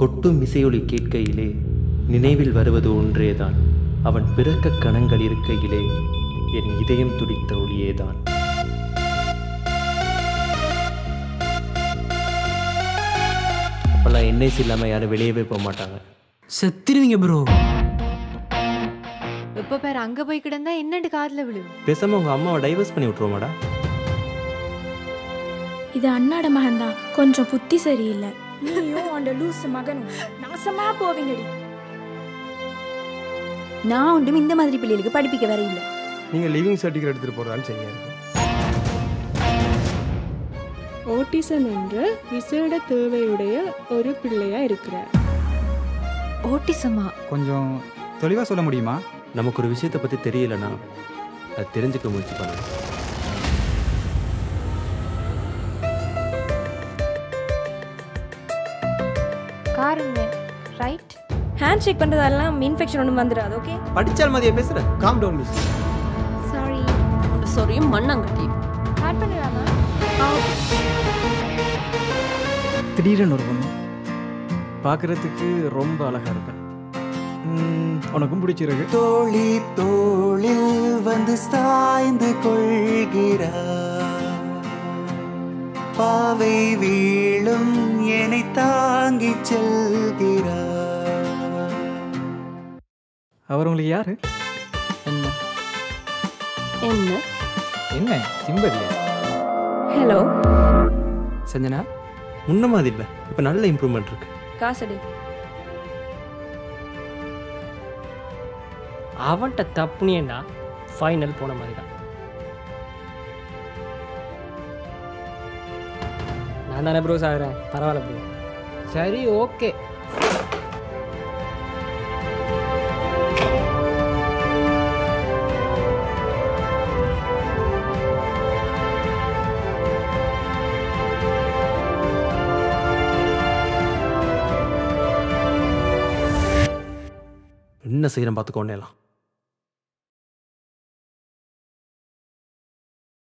கொட்டும் இசையொலி கேட்கையிலே நினைவில் வருவது ஒன்றேதான் அவன் பிறக்க கணங்கள் இருக்கையிலே என் இதயம் துடித்த ஒளியேதான் அப்போல்லாம் என்ஐசி இல்லாமல் யாரும் வெளியவே போக மாட்டாங்க செத்துருவீங்க ப்ரோ எப்ப பேர் அங்க போய் கிடந்தா என்னண்டு காதுல விழும் பேசாமல் உங்கள் அம்மாவை டைவர்ஸ் பண்ணி விட்ருவோமாடா இது அண்ணாட மகன்தான் கொஞ்சம் புத்தி சரியில்லை நீயும் அந்த லூஸ் மகனும் நாசமா போவீங்கடி நான் ஒன்றும் இந்த மாதிரி பிள்ளைகளுக்கு படிப்பிக்க வர இல்லை நீங்கள் லிவிங் சர்டிஃபிகேட் எடுத்துகிட்டு போகிறான்னு சரியா இருக்கும் ஓட்டிசம் என்ற விசேட தேவையுடைய ஒரு பிள்ளையா இருக்கிறார் ஓட்டிசமா கொஞ்சம் தெளிவாக சொல்ல முடியுமா நமக்கு ஒரு விஷயத்தை பற்றி தெரியலனா அது தெரிஞ்சுக்க முயற்சி பண்ணணும் காருங்க ரைட் ஹேண்ட் ஷேக் பண்ணுறதெல்லாம் இன்ஃபெக்ஷன் ஒன்றும் வந்துடாது ஓகே படித்தால் மதிய பேசுகிறேன் காம் டவுன் மிஸ் சாரி சொரியும் மண்ணாங்கட்டி ஆட் பண்ணலாமா திடீர்னு ஒரு பொண்ணு பார்க்குறதுக்கு ரொம்ப அழகாக இருக்கா ம், உனக்கும் பிடிச்சிருக்கு தோழி தோளில் வந்து சாய்ந்து கொள்கிறார் பாவை வீழும் என்னை தாங்கிச் செல்கிறார் அவர் உங்களுக்கு யாரு என்ன என்ன என்ன சிம்பதியா ஹலோ சஞ்சனா முன்ன மாதிரி இல்லை இப்போ நல்ல இம்ப்ரூவ்மெண்ட் இருக்கு காசடி அவன்கிட்ட தப்புனியண்டா ஃபைனல் போன மாதிரி தான் நான் தானே ப்ரோ சாகுறேன் பரவாயில்ல ப்ரோ சரி ஓகே என்ன செய்கிறேன் பார்த்துக்கோண்டேலாம்